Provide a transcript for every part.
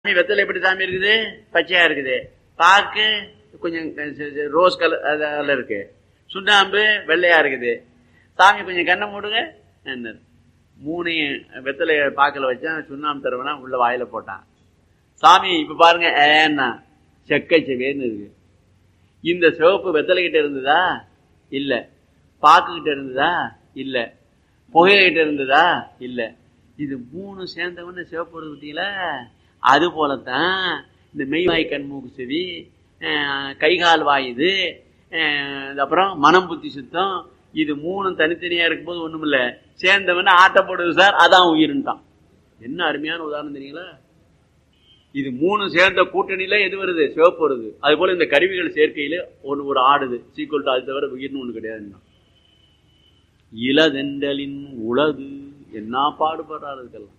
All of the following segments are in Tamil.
சாமி வெத்தலை எப்படி சாமி இருக்குது பச்சையா இருக்குது பாக்கு கொஞ்சம் ரோஸ் கலர் அதில் இருக்கு சுண்ணாம்பு வெள்ளையா இருக்குது சாமி கொஞ்சம் கண்ணை மூடுங்க என்ன மூணையும் வெத்தலைய பாக்கில் வச்சான் சுண்ணாம்பு தருவனா உள்ள வாயில போட்டான் சாமி இப்ப பாருங்க ஏன்னா செக்கை செவேன்னு இருக்கு இந்த சிவப்பு வெத்தலை கிட்ட இருந்ததா இல்ல பாக்கு கிட்ட இருந்ததா இல்ல புகைகிட்ட இருந்ததா இல்ல இது மூணு சேர்ந்தவன சிவப்பு வருது பார்த்தீங்களா அது போலத்தான் இந்த மெய்வாய் கண் மூக்கு செவி கைகால் வாயுது அப்புறம் மனம் புத்தி சுத்தம் இது மூணும் தனித்தனியா இருக்கும்போது ஒண்ணும் இல்ல சேர்ந்தவன ஆட்டப்படுது சார் அதான் உயிருன்ட்டான் என்ன அருமையான உதாரணம் தெரியுங்களா இது மூணு சேர்ந்த கூட்டணியில எது வருது சிவப்பு வருது அது போல இந்த கருவிகள் சேர்க்கையில ஒன்று ஒரு ஆடுது சீக்குவல் டு அது தவிர உயிர்னு ஒண்ணு கிடையாதுன்னா இளதெண்டலின் உலகு என்ன பாடுபடுறாரு இதுக்கெல்லாம்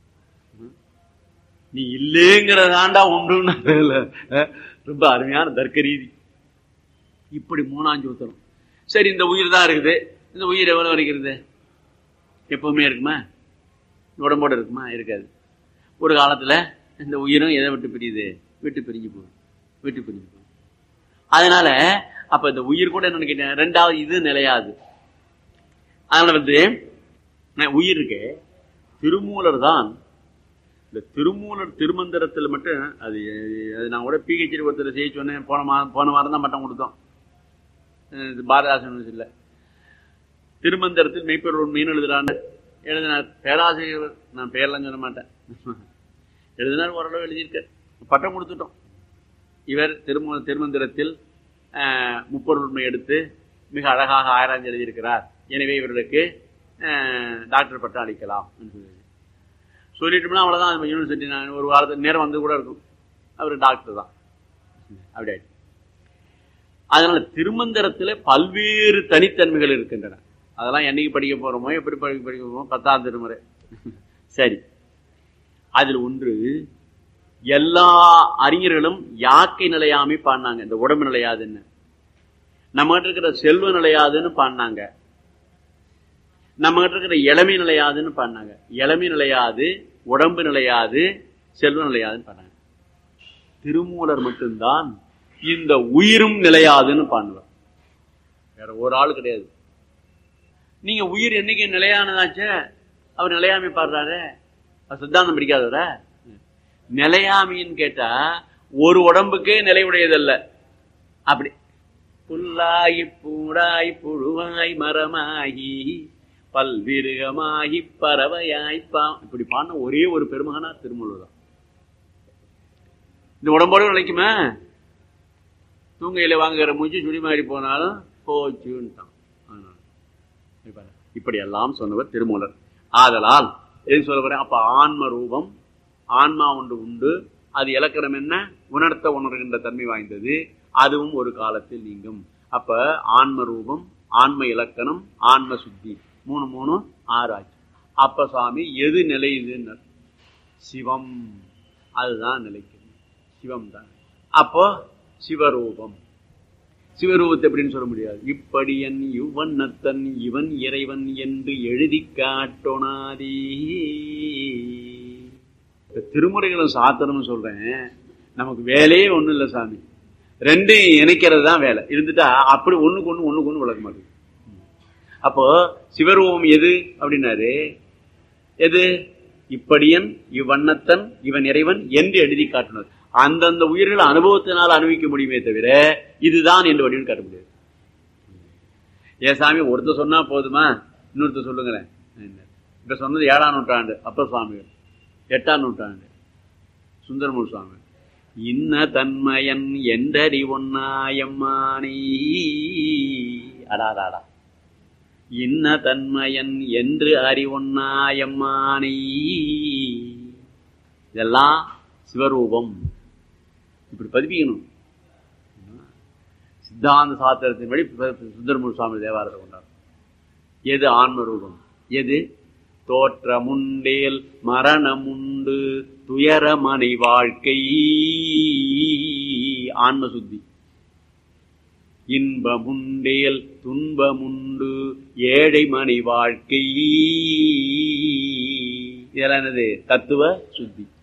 நீ இல்லேங்கிறதாண்டா உண்டுன்னு ரொம்ப அருமையான தர்க்க ரீதி இப்படி மூணாஞ்சு ஊத்தணும் சரி இந்த உயிர் தான் இருக்குது இந்த உயிர் எவ்வளவு வரைக்கிறது எப்பவுமே இருக்குமா உடம்போடு இருக்குமா இருக்காது ஒரு காலத்துல இந்த உயிரும் எதை விட்டு பிரியுது விட்டு பிரிஞ்சு போகும் விட்டு பிரிஞ்சு போகும் அதனால அப்ப இந்த உயிர் கூட என்ன கேட்டேன் ரெண்டாவது இது நிலையாது அதனால வந்து உயிர் இருக்கு திருமூலர் தான் இந்த திருமூலர் திருமந்திரத்தில் மட்டும் அது அது நான் கூட பிஹெச்டி ஒருத்தர் செய்ய சொன்னேன் போன மா போன வாரம் தான் மட்டம் கொடுத்தோம் பாரதாசன் இல்லை திருமந்திரத்தில் மெய்ப்பொருள் உண்மைன்னு எழுதுறான்னு எழுதினார் பேராசிரியர் நான் பேர்லாம் சொல்ல மாட்டேன் எழுதினார் ஓரளவு எழுதியிருக்கார் பட்டம் கொடுத்துட்டோம் இவர் திரும திருமந்திரத்தில் முப்பொருள் உண்மை எடுத்து மிக அழகாக ஆராய்ச்சி எழுதியிருக்கிறார் எனவே இவர்களுக்கு டாக்டர் பட்டம் அளிக்கலாம் சொல்லிட்டோம்னா அவ்வளோதான் யூனிவர்சிட்டி நான் ஒரு வாரத்துக்கு நேரம் வந்து கூட இருக்கும் அவர் டாக்டர் தான் அப்படி அதனால திருமந்திரத்தில் பல்வேறு தனித்தன்மைகள் இருக்கின்றன அதெல்லாம் என்னைக்கு படிக்க போறோமோ எப்படி படிக்க படிக்க போறோமோ பத்தாம் திருமுறை சரி அதில் ஒன்று எல்லா அறிஞர்களும் யாக்கை நிலையாமி பாடினாங்க இந்த உடம்பு நிலையாதுன்னு நம்ம இருக்கிற செல்வ நிலையாதுன்னு பாடினாங்க நம்ம இருக்கிற இளமை நிலையாதுன்னு பாடினாங்க இளமை நிலையாது உடம்பு நிலையாது செல்வ நிலையாதுன்னு பாடினாங்க திருமூலர் மட்டும்தான் இந்த உயிரும் நிலையாதுன்னு பாடுவார் வேற ஒரு ஆள் கிடையாது நீங்க உயிர் என்னைக்கு நிலையானதாச்சே அவர் நிலையாமை பாடுறாரு சித்தாந்தம் பிடிக்காதவர நிலையாமின்னு கேட்டா ஒரு உடம்புக்கே நிலை உடையதல்ல அப்படி புல்லாகி பூடாய் புழுவாய் மரமாகி பல்விருகமாகி பறவையாய் பா இப்படி பாடின ஒரே ஒரு பெருமகனா திருமூலர் தான் இந்த உடம்போடு நிலைக்குமா தூங்கையில வாங்குகிற மூச்சு சுடி மாதிரி போனாலும் போச்சுன்ட்டான் இப்படி எல்லாம் சொன்னவர் திருமூலர் ஆதலால் எது சொல்ல போறேன் அப்ப ஆன்ம ரூபம் ஆன்மா ஒன்று உண்டு அது இலக்கணம் என்ன உணர்த்த உணர்கின்ற தன்மை வாய்ந்தது அதுவும் ஒரு காலத்தில் நீங்கும் அப்ப ஆன்ம ரூபம் ஆன்ம இலக்கணம் ஆன்ம சுத்தி மூணு மூணு ஆறு ஆச்சு அப்ப சாமி எது நிலையுதுன்னு சிவம் அதுதான் நிலைக்குது சிவம் தான் அப்போ சிவரூபம் சிவரூபத்தை எப்படின்னு சொல்ல முடியாது இப்படியன் இவ்வண்ணத்தன் இவன் இறைவன் என்று எழுதி காட்டோனாதே திருமுறைகளும் சாத்தனும் சொல்றேன் நமக்கு வேலையே ஒண்ணும் இல்லை சாமி ரெண்டையும் இணைக்கிறது தான் வேலை இருந்துட்டா அப்படி ஒண்ணுக்கு ஒண்ணு ஒண்ணுக்கு ஒண்ணு விளக்க மாட்டேங்குது அப்போ சிவரூபம் எது அப்படின்னாரு எது இப்படியன் இவ்வண்ணத்தன் இவன் இறைவன் என்று எழுதி காட்டினார் அந்தந்த உயிர்கள் அனுபவத்தினால் அனுபவிக்க முடியுமே தவிர இதுதான் என்று வடிவம் காட்ட முடியாது ஏன் சாமி ஒருத்தர் சொன்னா போதுமா இன்னொருத்தர் சொல்லுங்களேன் இப்ப சொன்னது ஏழாம் நூற்றாண்டு அப்பர் சுவாமிகள் எட்டாம் நூற்றாண்டு சுந்தரமூர் சுவாமி இன்ன தன்மயன் என்றறி ஒன்னாயம்மானி அடாடாடா இன்ன தன்மயன் என்று அறிவொன்னாயம்மானி இதெல்லாம் சிவரூபம் இப்படி பதிப்பிக்கணும் சித்தாந்த சாத்திரத்தின் வழி சுந்தரமூர் சுவாமி தேவாரத்தை கொண்டார் எது ஆன்ம ரூபம் எது தோற்றமுண்டேல் மரணமுண்டு துயரமனை வாழ்க்கை ஆன்ம சுத்தி இன்பமுண்டேல் துன்பமுண்டு ஏழை மனை வாழ்க்கை இதெல்லாம் என்னது தத்துவ சுத்தி